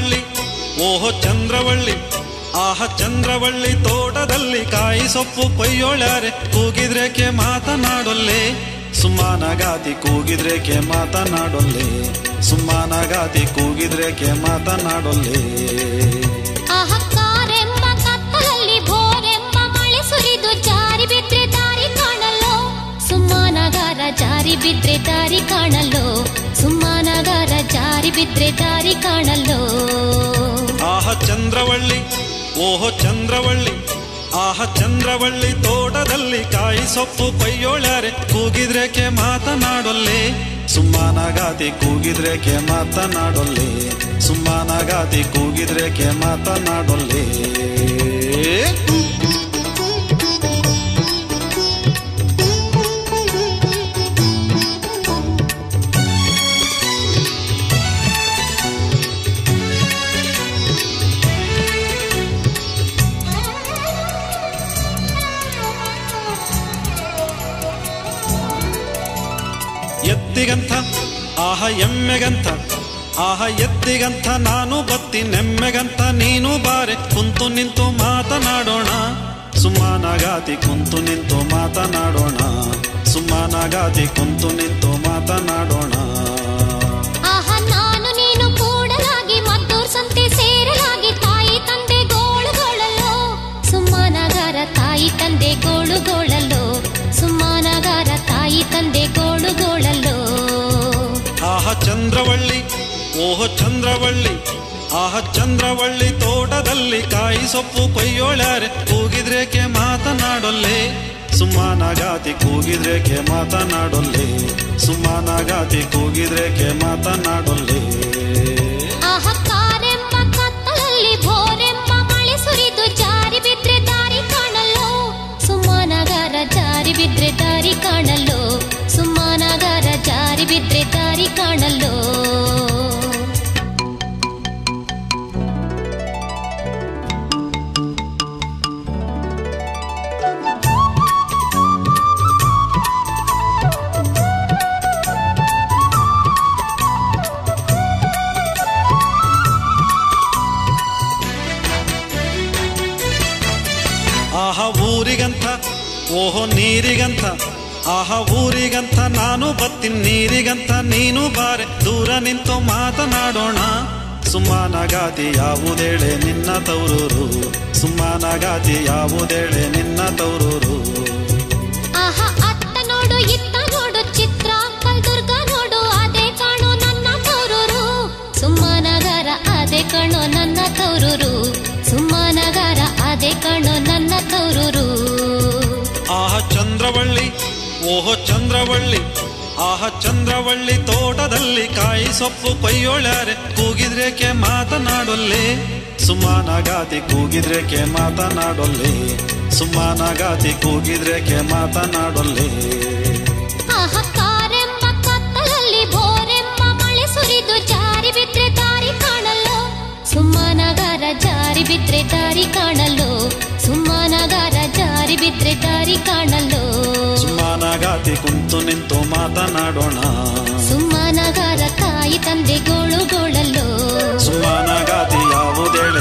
ಚಂದ್ರವಳ್ಳಿ ಓಹೋ ಚಂದ್ರವಳ್ಳಿ ಆಹ ಚಂದ್ರವಳ್ಳಿ ತೋಟದಲ್ಲಿ ಕಾಯಿ ಸೊಪ್ಪು ಕೊಯ್ಯೋಳ್ಯಾರೆ ಕೂಗಿದ್ರೇಕೆ ಮಾತನಾಡೊಲ್ಲೆ ಸುಮ್ಮನಗಾತಿ ಕೂಗಿದ್ರೇಕೆ ಮಾತನಾಡೊಲ್ಲೆ ಸುಮ್ಮನಗಾತಿ ಕೂಗಿದ್ರೇಕೆ ಮಾತನಾಡೊಲ್ಲೆ ಅಹಕ್ಕಾರೆಂಬ ಕತ್ತಲಲ್ಲಿ ಭೋರೆಂಬ ಮಳೆ ಸುರಿದು ಜಾರಿ ಬಿದ್ರೆ ದಾರಿ ಕಾಣಲು ಸುಮ್ಮನಗಾರ ಜಾರಿ ಬಿದ್ರೆ ದಾರಿ ಕಾಣಲು ಸುಮ್ಮನಗಾರ ಜಾರಿ ಬಿದ್ರೆ ದಾರಿ ಕಾಣಲು ಆಹ ಚಂದ್ರವಳ್ಳಿ ಓಹೋ ಚಂದ್ರವಳ್ಳಿ ಆಹ ಚಂದ್ರವಳ್ಳಿ ತೋಟದಲ್ಲಿ ಕಾಯಿ ಸೊಪ್ಪು ಕೊಯ್ಯೋಳ್ಯಾರೆ ಕೂಗಿದ್ರೇಕೆ ಮಾತನಾಡೊಲ್ಲೆ ಸುಮ್ಮನಗಾತಿ ಕೂಗಿದ್ರೇಕೆ ಮಾತನಾಡೊಲ್ಲೆ ಸುಮ್ಮನಗಾತಿ ಕೂಗಿದ್ರೇಕೆ ಮಾತನಾಡೊಲ್ಲೆ ಎತ್ತಿಗಂಥ ಆಹ ಎಮ್ಮೆಗಂಥ ಆಹ ಎತ್ತಿಗಂಥ ನಾನು ಬತ್ತಿ ನೆಮ್ಮೆಗಂಥ ನೀನು ಬಾರೆ ಕುಂತು ನಿಂತು ಮಾತನಾಡೋಣ ಸುಮ್ಮನಗಾತಿ ಕುಂತು ನಿಂತು ಮಾತನಾಡೋಣ ಸುಮ್ಮನಗಾತಿ ಕುಂತು ನಿಂತು ಮಾತನಾಡೋಣ ಆಹ ನಾನು ನೀನು ಕೂಡಲಾಗಿ ಮದ್ದೂರ್ ಸಂತೆ ಸೇರಲಾಗಿ ತಾಯಿ ತಂದೆ ಗೋಳುಗೊಳ್ಳಲು ಸುಮ್ಮನಗಾರ ತಾಯಿ ತಂದೆ ಗೋಳುಗೊಳ್ಳಲು ಸುಮ್ಮನಗಾರ ತಾಯಿ ತಂದೆ ಗೋಳುಗೊಳ್ಳಲು ಆಹ ಚಂದ್ರವಳ್ಳಿ ಓಹೋ ಚಂದ್ರವಳ್ಳಿ ಆಹ ಚಂದ್ರವಳ್ಳಿ ತೋಟದಲ್ಲಿ ಕಾಯಿ ಸೊಪ್ಪು ಕೊಯ್ಯೋಳ್ಯಾರೆ ಕೂಗಿದ್ರೇಕೆ ಮಾತನಾಡೊಲ್ಲೆ ಸುಮ್ಮನಗಾತಿ ಕೂಗಿದ್ರೇಕೆ ಮಾತನಾಡೊಲ್ಲೆ ಸುಮ್ಮನಗಾತಿ ಕೂಗಿದ್ರೇಕೆ ಮಾತನಾಡೊಲ್ಲೆ ಅಹಕ್ಕಾರೆಂಬ ಕತ್ತಲಲ್ಲಿ ಭೋರೆಂಬ ಮಳೆ ಸುರಿದು ಜಾರಿ ಬಿದ್ರೆ ದಾರಿ ಕಾಣಲು ಸುಮ್ಮನಗಾರ ಜಾರಿ ಬಿದ್ರೆ ದಾರಿ ಕಾಣಲು ಸುಮ್ಮನಗಾರ ಜಾರಿ ಬಿದ್ರೆ ದಾರಿ ಕಾಣಲು ಆಹ ಊರಿಗಂತ ಓಹೋ ನೀರಿಗಂತ ಆಹ ಊರಿಗಂತ ನಾನು ಬತ್ತೀನಿ ನೀರಿಗಂತ ನೀನು ಬಾರೆ ದೂರ ನಿಂತು ಮಾತನಾಡೋಣ ಸುಮ್ಮನಗಾತಿ ಯಾವುದೇಳೆ ನಿನ್ನ ತೌರೂರು ಸುಮ್ಮನಗಾತಿ ಯಾವುದೇಳೆ ನಿನ್ನ ತೌರೂರು ಆಹ ಅತ್ತ ನೋಡು ಇತ್ತ ನೋಡು ಚಿತ್ರ ಕಲ್ದುರ್ಗ ನೋಡು ಅದೇ ಕಾಣೋ ನನ್ನ ತೌರೂರು ಸುಮ್ಮನಗಾರ ಅದೇ ಕಾಣೋ ನನ್ನ ತೌರೂರು ಸುಮ್ಮನಗಾರ ಅದೇ ಕಾಣೋ ನನ್ನ ತೌರೂರು ಆಹ ಚಂದ್ರವಳ್ಳಿ ಓಹೋ ಚಂದ್ರವಳ್ಳಿ ಆಹ ಚಂದ್ರವಳ್ಳಿ ತೋಟದಲ್ಲಿ ಕಾಯಿ ಸೊಪ್ಪು ಕೊಯ್ಯೋಳ್ಯಾರೆ ಕೂಗಿದ್ರೇಕೆ ಮಾತನಾಡೊಲ್ಲೆ ಸುಮ್ಮನಗಾತಿ ಕೂಗಿದ್ರೇಕೆ ಮಾತನಾಡೊಲ್ಲೆ ಸುಮ್ಮನಗಾತಿ ಕೂಗಿದ್ರೇಕೆ ಮಾತನಾಡೊಲ್ಲೆ ಆಹ ಕಾರೆಂಬ ಕತ್ತಲಲ್ಲಿ ಭೋರೆಂಬ ಮಳೆ ಸುರಿದು ಜಾರಿ ಬಿದ್ರೆ ದಾರಿ ಕಾಣಲು ಸುಮ್ಮನಗಾರ ಜಾರಿ ಬಿದ್ರೆ ದಾರಿ ಕಾಣಲು ಸುಮ್ಮನಗಾರ ಜಾರಿ ಬಿದ್ರೆ ದಾರಿ ಕಾಣಲು ಸುಮ್ಮನಗಾತಿ ಕುಂತು ನಿಂತು ಮಾತನಾಡೋಣ ಸುಮ್ಮನಗಾರ ತಾಯಿ ತಂದೆ ಗೋಳುಗೊಳ್ಳಲು ಸುಮ್ಮನಗಾತಿ ಯಾವುದೇಳೆ